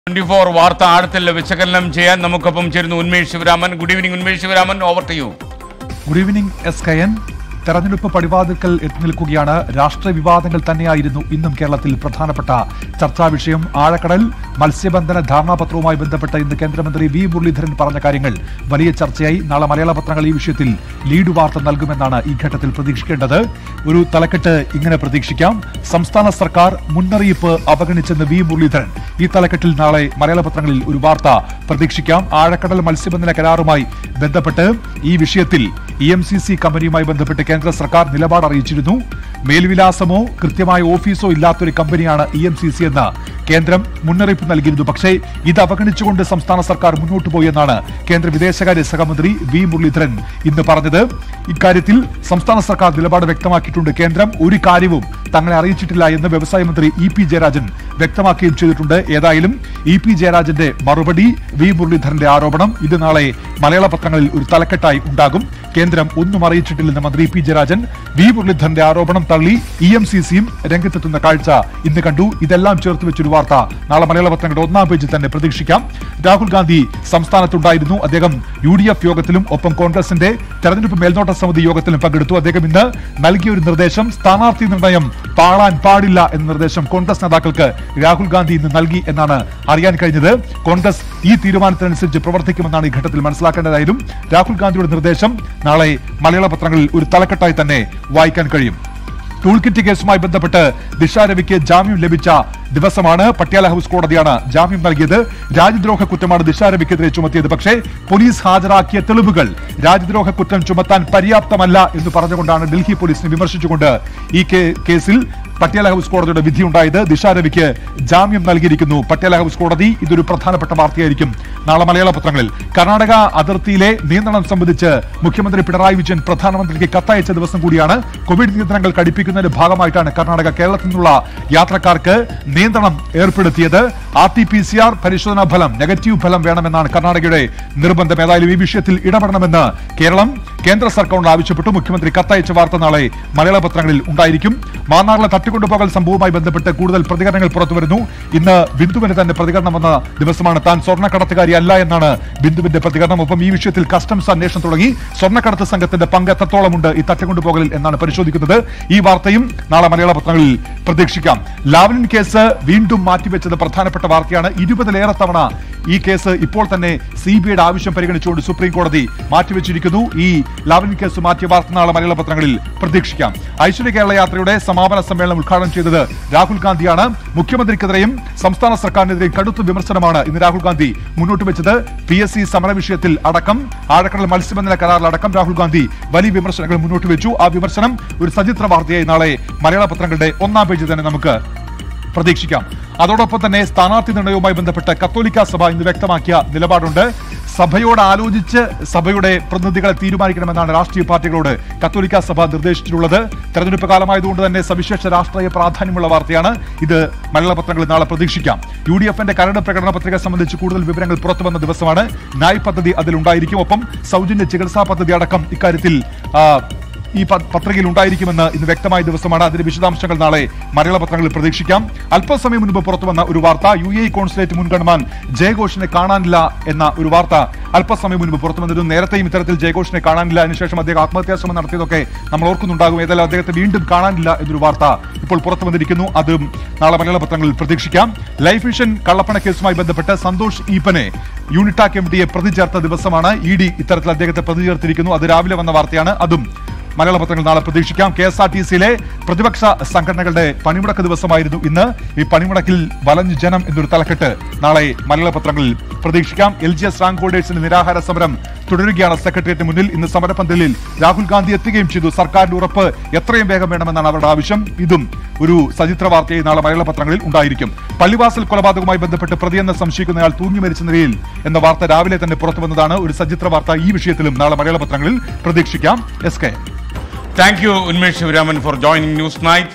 Twenty four വാർത്ത ആഴത്തിൽ വിശകലനം ചെയ്യാൻ നമുക്കൊപ്പം ചേരുന്നു Unmesh Sivaraman good evening Unmesh Sivaraman over to you good evening S K N തെരഞ്ഞെടുപ്പ് പടിവാതിൽക്കൽ എത്തി നിൽക്കുകയാണ് രാഷ്ട്രീയ വിവാദങ്ങൾ തന്നെയായിരുന്നു ഇന്നും കേരളത്തിൽ പ്രധാനപ്പെട്ട ചർച്ചാ വിഷയം ആഴക്കടൽ മത്സ്യബന്ധന ധാരണാപത്രവുമായി ബന്ധപ്പെട്ട് ഇന്ന് കേന്ദ്രമന്ത്രി വി മുരളീധരൻ പറഞ്ഞ കാര്യങ്ങൾ വലിയ ചർച്ചയായി നാളെ മലയാള പത്രങ്ങൾ ഈ വിഷയത്തിൽ ലീഡ് വാർത്ത നൽകുമെന്നാണ് ഈ ഘട്ടത്തിൽ പ്രതീക്ഷിക്കേണ്ടത് ഒരു തലക്കെട്ട് ഇങ്ങനെ പ്രതീക്ഷിക്കാം സംസ്ഥാന സർക്കാർ മുന്നറിയിപ്പ് അവഗണിച്ചെന്ന് വി മുരളീധരൻ ഈ തലക്കെട്ടിൽ നാളെ മലയാള പത്രങ്ങളിൽ ഒരു വാർത്ത പ്രതീക്ഷിക്കാം ആഴക്കടൽ മത്സ്യബന്ധന കരാറുമായി ബന്ധപ്പെട്ട് ഈ വിഷയത്തിൽ ഇ എം സി സി കമ്പനിയുമായി ബന്ധപ്പെട്ട് കേന്ദ്ര സർക്കാർ നിലപാട് അറിയിച്ചിരുന്നു മേൽവിലാസമോ കൃത്യമായ ഓഫീസോ ഇല്ലാത്തൊരു കമ്പനിയാണ് ഇ എം സി സി എന്ന് കേന്ദ്രം മുന്നറിയിപ്പ് നൽകിയിരുന്നു പക്ഷേ ഇത് അവഗണിച്ചുകൊണ്ട് സംസ്ഥാന സർക്കാർ മുന്നോട്ട് പോയി എന്നാണ് കേന്ദ്ര വിദേശകാര്യ സഹമന്ത്രി വി മുരളീധരൻ ഇന്ന് പറഞ്ഞത് ഇക്കാര്യത്തിൽ സംസ്ഥാന സർക്കാർ നിലപാട് വ്യക്തമാക്കിയിട്ടുണ്ട് കേന്ദ്രം ഒരു കാര്യവും തങ്ങളെ അറിയിച്ചിട്ടില്ല എന്ന് വ്യവസായ മന്ത്രി ഇ പി ജയരാജൻ വ്യക്തമാക്കുകയും ചെയ്തിട്ടുണ്ട് ഏതായാലും ഇ പി ജയരാജന്റെ മറുപടി വി മുരളീധരന്റെ ആരോപണം ഇത് നാളെ മലയാള പത്രങ്ങളിൽ ഒരു തലക്കെട്ടായി ഉണ്ടാകും കേന്ദ്രം ഒന്നും അറിയിച്ചിട്ടില്ലെന്ന് മന്ത്രി പി ജയരാജൻ വി മുരളീധരന്റെ ആരോപണം തള്ളി ഇ എം സി സിയും രംഗത്തെത്തുന്ന കാഴ്ച ഇന്ന് കണ്ടു ഇതെല്ലാം ചേർത്ത് വെച്ചൊരു വാർത്ത നാളെ മലയാള പത്രങ്ങളുടെ ഒന്നാം പേജിൽ തന്നെ പ്രതീക്ഷിക്കാം രാഹുൽ ഗാന്ധി സംസ്ഥാനത്തുണ്ടായിരുന്നു അദ്ദേഹം യു ഡി എഫ് യോഗത്തിലും ഒപ്പം കോൺഗ്രസിന്റെ തെരഞ്ഞെടുപ്പ് മേൽനോട്ട സമിതി യോഗത്തിലും പങ്കെടുത്തു അദ്ദേഹം ഇന്ന് നൽകിയ ഒരു നിർദ്ദേശം സ്ഥാനാർത്ഥി നിർണയം പാളാൻ പാടില്ല എന്ന നിർദ്ദേശം കോൺഗ്രസ് നേതാക്കൾക്ക് രാഹുൽ ഗാന്ധി ഇന്ന് നൽകി എന്നാണ് അറിയാൻ കഴിഞ്ഞത് കോൺഗ്രസ് ഈ തീരുമാനത്തിനനുസരിച്ച് പ്രവർത്തിക്കുമെന്നാണ് ഈ ഘട്ടത്തിൽ മനസ്സിലാക്കേണ്ടതായിരുന്നു രാഹുൽ ഗാന്ധിയുടെ നിർദ്ദേശം നാളെ മലയാള പത്രങ്ങളിൽ ഒരു തലക്കെട്ടായി തന്നെ വായിക്കാൻ കഴിയും ടൂൾ കിറ്റ് കേസുമായി ബന്ധപ്പെട്ട് ദിശ രവിക്ക് ജാമ്യം ലഭിച്ച ദിവസമാണ് പട്യാല ഹൌസ് കോടതിയാണ് ജാമ്യം നൽകിയത് രാജ്യദ്രോഹ കുറ്റമാണ് ദിശ രവിക്കെതിരെ ചുമത്തിയത് പക്ഷേ പോലീസ് ഹാജരാക്കിയ തെളിവുകൾ രാജ്യദ്രോഹ കുറ്റം ചുമത്താൻ പര്യാപ്തമല്ല എന്ന് പറഞ്ഞുകൊണ്ടാണ് ഡൽഹി പോലീസിനെ വിമർശിച്ചുകൊണ്ട് ഈ കേ- കേസിൽ പട്യാല ഹൌസ് കോടതിയുടെ വിധി ഉണ്ടായത് ദിശ രവിക്ക് ജാമ്യം നൽകിയിരിക്കുന്നു പട്യാല ഹൌസ് കോടതി ഇതൊരു പ്രധാനപ്പെട്ട വാർത്തയായിരിക്കും നാളെ മലയാള പത്രങ്ങളിൽ കർണാടക അതിർത്തിയിലെ നിയന്ത്രണം സംബന്ധിച്ച് മുഖ്യമന്ത്രി പിണറായി വിജയൻ പ്രധാനമന്ത്രിക്ക് കത്തയച്ച ദിവസം കൂടിയാണ് കോവിഡ് നിയന്ത്രണങ്ങൾ കടുപ്പിക്കുന്നതിന്റെ ഭാഗമായിട്ടാണ് കർണാടക കേരളത്തിൽ നിന്നുള്ള യാത്രക്കാർക്ക് നിയന്ത്രണം ഏർപ്പെടുത്തിയത് R T P C R പരിശോധനാ ഫലം നെഗറ്റീവ് ഫലം വേണമെന്നാണ് കർണാടകയുടെ നിർബന്ധം ഏതായാലും ഈ വിഷയത്തിൽ ഇടപെടണമെന്ന് കേരളം കേന്ദ്ര സർക്കാരിനോട് ആവശ്യപ്പെട്ടു മുഖ്യമന്ത്രി കത്തയച്ച വാർത്ത നാളെ മലയാള പത്രങ്ങളിൽ ഉണ്ടായിരിക്കും മാന്നാറിലെ തട്ടിക്കൊണ്ടുപോകൽ സംഭവവുമായി ബന്ധപ്പെട്ട് കൂടുതൽ പ്രതികരണങ്ങൾ പുറത്തുവരുന്നു ഇന്ന് ബിന്ദുവിന് തന്നെ പ്രതികരണം വന്ന ദിവസമാണ് താൻ സ്വർണ്ണക്കടത്തുകാരി അല്ല എന്നാണ് ബിന്ദുവിന്റെ പ്രതികരണം ഒപ്പം ഈ വിഷയത്തിൽ കസ്റ്റംസ് അന്വേഷണം തുടങ്ങി സ്വർണ്ണക്കടത്ത് സംഘത്തിന്റെ പങ്ക് എത്രത്തോളമുണ്ട് ഈ തട്ടിക്കൊണ്ടുപോകലിൽ എന്നാണ് പരിശോധിക്കുന്നത് ഈ വാർത്തയും നാളെ മലയാള പത്രങ്ങളിൽ പ്രതീക്ഷിക്കാം ലാവ്ലിൻ കേസ് വീണ്ടും മാറ്റിവെച്ചത് പ്രധാനപ്പെട്ട വാർത്തയാണ് ഇരുപതിലേറെ തവണ ഈ കേസ് ഇപ്പോൾ തന്നെ സി ബി ഐയുടെ ആവശ്യം പരിഗണിച്ചുകൊണ്ട് സുപ്രീം കോടതി മാറ്റിവെച്ചിരിക്കുന്നു ഈ ലാവ്ലിൻ കേസ് മാറ്റിയ വാർത്ത നാളെ മലയാള പത്രങ്ങളിൽ പ്രതീക്ഷിക്കാം ഐശ്വര്യ കേരള യാത്രയുടെ സമാപന സമ്മേളനം ഉദ്ഘാടനം ചെയ്തത് രാഹുൽ ഗാന്ധിയാണ് മുഖ്യമന്ത്രിക്കെതിരെയും സംസ്ഥാന സർക്കാരിനെതിരെയും കടുത്ത വിമർശനമാണ് ഇന്ന് രാഹുൽ ഗാന്ധി മുന്നോട്ട് വെച്ചത് പി എസ് സി സമര വിഷയത്തിൽ അടക്കം ആഴക്കടൽ മത്സ്യബന്ധന കരാറിലടക്കം രാഹുൽ ഗാന്ധി വലിയ വിമർശനങ്ങൾ മുന്നോട്ട് വെച്ചു ആ വിമർശനം ഒരു സചിത്ര വാർത്തയായി നാളെ മലയാള പത്രങ്ങളുടെ ഒന്നാം പേജിൽ തന്നെ നമുക്ക് പ്രതീക്ഷിക്കാം അതോടൊപ്പം തന്നെ സ്ഥാനാർത്ഥി നിർണയവുമായി ബന്ധപ്പെട്ട് കത്തോലിക്ക സഭ ഇന്ന് വ്യക്തമാക്കിയ നിലപാടുണ്ട് സഭയോട് ആലോചിച്ച് സഭയുടെ പ്രതിനിധികളെ തീരുമാനിക്കണമെന്നാണ് രാഷ്ട്രീയ പാർട്ടികളോട് കത്തോലിക്ക സഭ നിർദ്ദേശിച്ചിട്ടുള്ളത് തെരഞ്ഞെടുപ്പ് കാലമായതുകൊണ്ട് തന്നെ സവിശേഷ രാഷ്ട്രീയ പ്രാധാന്യമുള്ള വാർത്തയാണ് ഇത് മലയാള പത്രങ്ങളിൽ നാളെ പ്രതീക്ഷിക്കാം യു ഡി എഫിന്റെ കരട് പ്രകടന പത്രിക സംബന്ധിച്ച് കൂടുതൽ വിവരങ്ങൾ പുറത്തു വന്ന ദിവസമാണ് നായ് പദ്ധതി അതിലുണ്ടായിരിക്കും ഒപ്പം സൗജന്യ ചികിത്സാ പദ്ധതി അടക്കം ഇക്കാര്യത്തിൽ ആ, ഈ പ- പത്രികയിൽ ഉണ്ടായിരിക്കുമെന്ന് ഇന്ന് വ്യക്തമായ ദിവസമാണ് അതിന്റെ വിശദാംശങ്ങൾ നാളെ മലയാള പത്രങ്ങളിൽ പ്രതീക്ഷിക്കാം അല്പസമയം മുൻപ് പുറത്തു വന്ന ഒരു വാർത്ത യു എ കോൺസുലേറ്റ് മുൻ ഗൺമാൻ ജയഘോഷിനെ കാണാനില്ല എന്ന ഒരു വാർത്ത അല്പസമയം മുൻപ് പുറത്തു വന്നിരുന്നു നേരത്തെയും ഇത്തരത്തിൽ ജയഘോഷിനെ കാണാനില്ല അതിനുശേഷം അദ്ദേഹം ആത്മഹത്യാ ശ്രമം നടത്തിയതൊക്കെ നമ്മൾ ഓർക്കുന്നുണ്ടാകും ഏതായാലും അദ്ദേഹത്തെ വീണ്ടും കാണാനില്ല എന്നൊരു വാർത്ത ഇപ്പോൾ പുറത്തു വന്നിരിക്കുന്നു അതും നാളെ മലയാള പത്രങ്ങളിൽ പ്രതീക്ഷിക്കാം ലൈഫ് മിഷൻ കള്ളപ്പണ കേസുമായി ബന്ധപ്പെട്ട് സന്തോഷ് ഈപ്പനെ യൂണിറ്റാക് എം ഡിയെ പ്രതി ചേർത്ത ദിവസമാണ് ഇ ഡി ഇത്തരത്തിൽ അദ്ദേഹത്തെ പ്രതി ചേർത്തിരിക്കുന്നു അത് രാവിലെ വന്ന വാർത്തയാണ് അതും മലയാള പത്രങ്ങൾ നാളെ പ്രതീക്ഷിക്കാം കെ എസ് ആർ ടി സിയിലെ പ്രതിപക്ഷ സംഘടനകളുടെ പണിമുടക്ക് ദിവസമായിരുന്നു ഇന്ന് ഈ പണിമുടക്കിൽ വലഞ്ഞു ജനം എന്നൊരു തലക്കെട്ട് നാളെ മലയാള പത്രങ്ങളിൽ പ്രതീക്ഷിക്കാം എൽ ജി എസ് റാങ്ക് ഹോൾഡേഴ്സിന്റെ നിരാഹാര സമരം തുടരുകയാണ് സെക്രട്ടേറിയറ്റ് മുന്നിൽ ഇന്ന് സമരപന്തലിൽ രാഹുൽ ഗാന്ധി എത്തുകയും ചെയ്തു സർക്കാരിന്റെ ഉറപ്പ് എത്രയും വേഗം വേണമെന്നാണ് അവരുടെ ആവശ്യം ഇതും ഒരു സചിത്ര വാർത്തയായി നാളെ മലയാള പത്രങ്ങളിൽ ഉണ്ടായിരിക്കും പള്ളിവാസൽ കൊലപാതകവുമായി ബന്ധപ്പെട്ട് പ്രതിയെന്ന് സംശയിക്കുന്നയാൾ തൂങ്ങി മരിച്ച നിലയിൽ എന്ന വാർത്ത രാവിലെ തന്നെ പുറത്തു വന്നതാണ് ഒരു സചിത്ര വാർത്ത ഈ വിഷയത്തിലും നാളെ മലയാള പത്രങ്ങളിൽ പ്രതീക്ഷിക്കാം S K thank you Unmesh Sivaraman for joining news night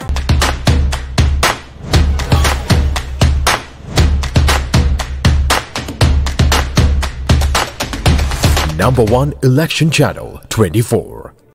Number one election channel 24.